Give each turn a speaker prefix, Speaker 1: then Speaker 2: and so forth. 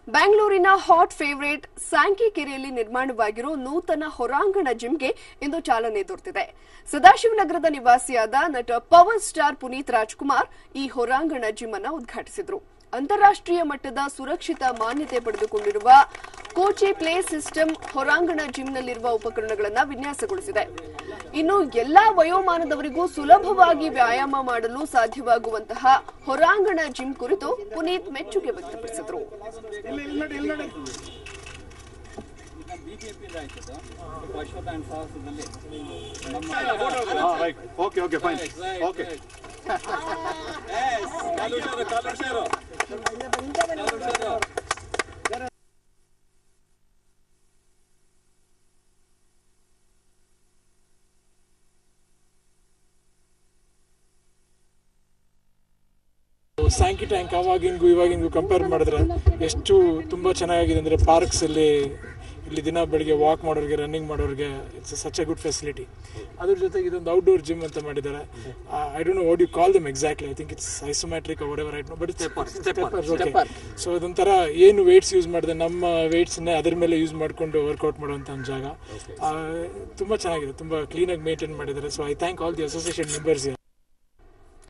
Speaker 1: ಬೆಂಗಳೂರಿನ hot favourite Sankey ಕೆರೆಯಲ್ಲಿ ನಿರ್ಮಾಣವಾಗಿರೋ ನೂತನ ಹೊರಾಂಗಣ ಜಿಮ್ಗೆ ಇಂದು ಚಾಲನೆ ದೊರೆತಿದೆ ಸದಾಶಿವನಗರದ ನಿವಾಸಿಯಾದ ನಟ ಪವರ್ ಸ್ಟಾರ್ ಪುನೀತ್ ರಾಜ್ಕುಮಾರ್ ಈ ಹೊರಾಂಗಣ ಜಿಮ್ ಅನ್ನ ಉದ್ಘಾಟಿಸಿದ್ರು ಅಂತಾರಾಷ್ಟ್ರೀಯ ಮಟ್ಟದ ಸುರಕ್ಷಿತ ಮಾನ್ಯತೆ ಪಡೆದುಕೊಂಡಿರುವ ಕೋಚಿ ಪ್ಲೇ ಸಿಸ್ಟಮ್ ಹೊರಾಂಗಣ ಜಿಮ್ನಲ್ಲಿರುವ ಉಪಕರಣಗಳನ್ನು ವಿನ್ಯಾಸಗೊಳಿಸಿದೆ ಇನ್ನು ಎಲ್ಲಾ ವಯೋಮಾನದವರಿಗೂ ಸುಲಭವಾಗಿ ವ್ಯಾಯಾಮ ಮಾಡಲು ಸಾಧ್ಯವಾಗುವಂತಹ ಹೊರಾಂಗಣ ಜಿಮ್ ಕುರಿತು ಪುನೀತ್ ಮೆಚ್ಚುಗೆ ವ್ಯಕ್ತಪಡಿಸಿದರು
Speaker 2: ಬಿಜೆಪಿ ಆಯ್ತದ ಅಶ್ವತ್ಥಾಯಣ ಸಾಹಸದಲ್ಲಿ ನಮ್ಮ
Speaker 3: right okay okay fine okay
Speaker 2: ಕಾಲು ಹುಷಾರು ಕಾಲು ಹುಷಾರು ಕಾಲು ಹುಷಾರು
Speaker 4: ಸ್ಯಾಂಕಿ ಟ್ಯಾಂಕ್ ಅವಾಗಿಂಗು ಇವಾಗಿಂಗು ಕಂಪೇರ್ ಮಾಡಿದ್ರೆ ಎಷ್ಟು ತುಂಬ ಚೆನ್ನಾಗಿದೆ ಅಂದರೆ ಪಾರ್ಕ್ಸಲ್ಲಿ ಇಲ್ಲಿ ದಿನ ಬೆಳಿಗ್ಗೆ ವಾಕ್ ಮಾಡೋರಿಗೆ ರನ್ನಿಂಗ್ ಮಾಡೋರಿಗೆ it's such a good facility ಅದ್ರ ಜೊತೆಗೆ ಇದೊಂದು ಔಟ್ಡೋರ್ ಜಿಮ್ ಅಂತ ಮಾಡಿದ್ದಾರೆ I don't know what you call them exactly I think it's isometric whatever I'd know but so ಅದೊಂಥರ ಏನು ವೇಟ್ಸ್ ಯೂಸ್ ಮಾಡಿದೆ ನಮ್ಮ ವೇಟ್ಸ್ನೇ ಅದ್ರ ಮೇಲೆ ಯೂಸ್ ಮಾಡಿಕೊಂಡು ವರ್ಕೌಟ್ ಮಾಡುವಂಥ ಒಂದು ಜಾಗ ಆ, ತುಂಬ ಚೆನ್ನಾಗಿದೆ ತುಂಬ ಕ್ಲೀನಾಗಿ ಮೇಂಟೈನ್ ಮಾಡಿದ್ದಾರೆ so I thank all the association members